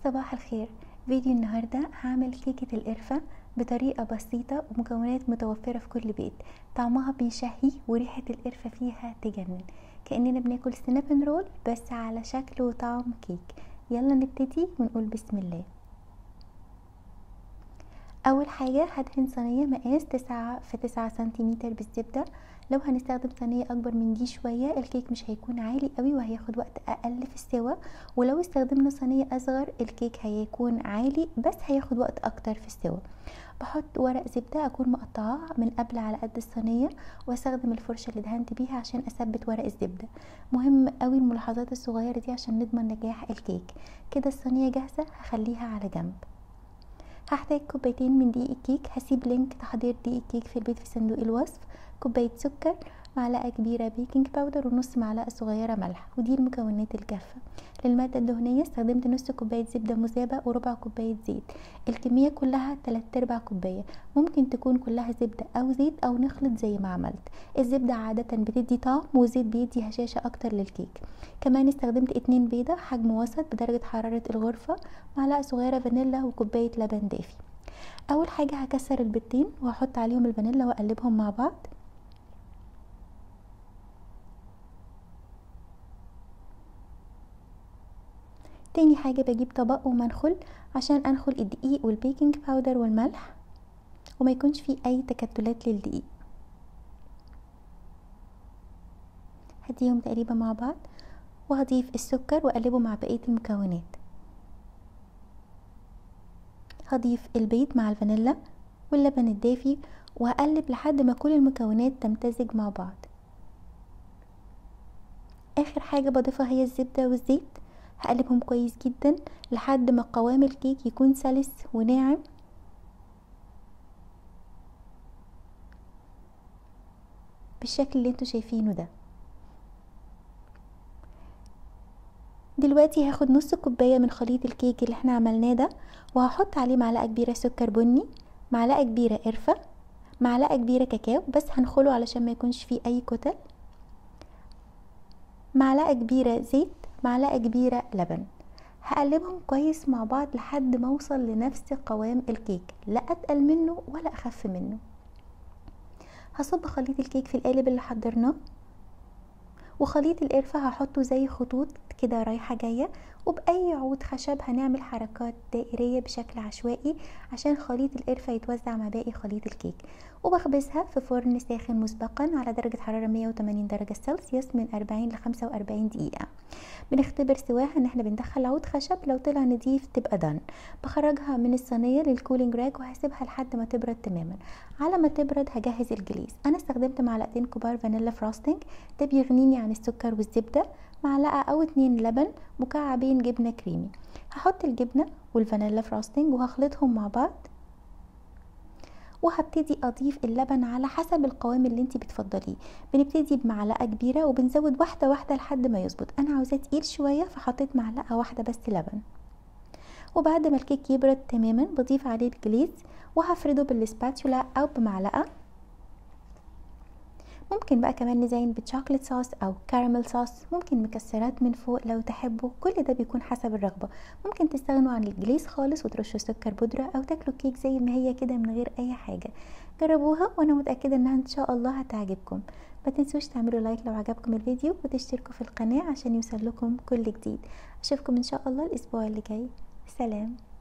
صباح الخير فيديو النهاردة هعمل كيكة القرفة بطريقة بسيطة ومكونات متوفرة في كل بيت طعمها بيشهي وريحة القرفة فيها تجنن كأننا بناكل سينابن رول بس على شكل وطعم كيك يلا نبتدي ونقول بسم الله اول حاجة هدهن صينية مقاس تسعة في تسعة سنتيمتر بالزبدة لو هنستخدم صينية اكبر من دي شوية الكيك مش هيكون عالي قوي وهياخد وقت اقل في السوا ولو استخدمنا صينية اصغر الكيك هيكون عالي بس هياخد وقت اكتر في السوا بحط ورق زبدة اكون مقطعاه من قبل على قد الصينية واستخدم الفرشة اللي دهنت بيها عشان اثبت ورق الزبدة مهم قوي الملاحظات الصغيرة دي عشان نضمن نجاح الكيك كده الصينية جاهزة هخليها على جنب هحتاج كوبايتين من دقيق الكيك هسيب لينك تحضير دقيق الكيك في البيت في صندوق الوصف كوباية سكر معلقة كبيرة بيكنج باودر ونص معلقة صغيرة ملح ودي المكونات الكافة للمادة الدهنية استخدمت نص كوباية زبدة مذابة وربع كوباية زيت الكمية كلها تلات ارباع كوباية ممكن تكون كلها زبدة او زيت او نخلط زي ما عملت الزبدة عادة بتدي طعم والزيت بيدي هشاشة اكتر للكيك كمان استخدمت اتنين بيضة حجم وسط بدرجة حرارة الغرفة معلقة صغيرة فانيلا وكوباية لبن دافي اول حاجة هكسر البيضتين وهحط عليهم الفانيلا واقلبهم مع بعض تاني حاجة بجيب طبق ومنخل عشان انخل الدقيق والبيكنج باودر والملح وما يكونش فيه اي تكتلات للدقيق هديهم تقريبا مع بعض وهضيف السكر واقلبه مع بقية المكونات هضيف البيض مع الفانيلا واللبن الدافي وهقلب لحد ما كل المكونات تمتزج مع بعض اخر حاجة بضيفها هي الزبدة والزيت هقلبهم كويس جدا لحد ما قوام الكيك يكون سلس وناعم بالشكل اللي انتوا شايفينه ده دلوقتي هاخد نص كوباية من خليط الكيك اللي احنا عملناه ده وهحط عليه معلقة كبيرة سكر بني معلقة كبيرة قرفة معلقة كبيرة كاكاو بس هنخله علشان ما يكونش فيه اي كتل معلقة كبيرة زيت معلقة كبيرة لبن هقلبهم كويس مع بعض لحد ما اوصل لنفس قوام الكيك لا اتقل منه ولا اخف منه هصب خليط الكيك في القالب اللي حضرناه وخليط القرفة هحطه زي خطوط كده رايحة جاية وبأي عود خشب هنعمل حركات دائرية بشكل عشوائي عشان خليط القرفة يتوزع مع باقي خليط الكيك وبخبزها في فرن ساخن مسبقا على درجة حرارة 180 درجة سلسيوس من 40 ل 45 دقيقة بنختبر سواها ان احنا بندخل عود خشب لو طلع نضيف تبقى دن بخرجها من الصينية للكولينج راك وهسيبها لحد ما تبرد تماما على ما تبرد هجهز الجليس انا استخدمت معلقتين كبار فانيلا فروستنج ده بيغنيني عن السكر والزبدة معلقة او اتنين لبن مكعبين جبنة كريمي هحط الجبنة والفانيلا فروستنج وهخلطهم مع بعض وهبتدي اضيف اللبن على حسب القوام اللي انت بتفضليه بنبتدي بمعلقه كبيره وبنزود واحده واحده لحد ما يظبط انا عاوزاه تقيل شويه فحطيت معلقه واحده بس لبن وبعد ما الكيك يبرد تماما بضيف عليه الجليز وهفرده بالسباتولا او بمعلقه ممكن بقى كمان نزين بتشوكلت صوص او كراميل صوص ممكن مكسرات من فوق لو تحبوا كل ده بيكون حسب الرغبة ممكن تستغنوا عن الجليس خالص وترشوا سكر بودرة او تاكلوا كيك زي ما هي كده من غير اي حاجة جربوها وانا متأكدة انها ان شاء الله هتعجبكم ما تنسوش تعملوا لايك لو عجبكم الفيديو وتشتركوا في القناة عشان يوصل لكم كل جديد اشوفكم ان شاء الله الاسبوع اللي جاي سلام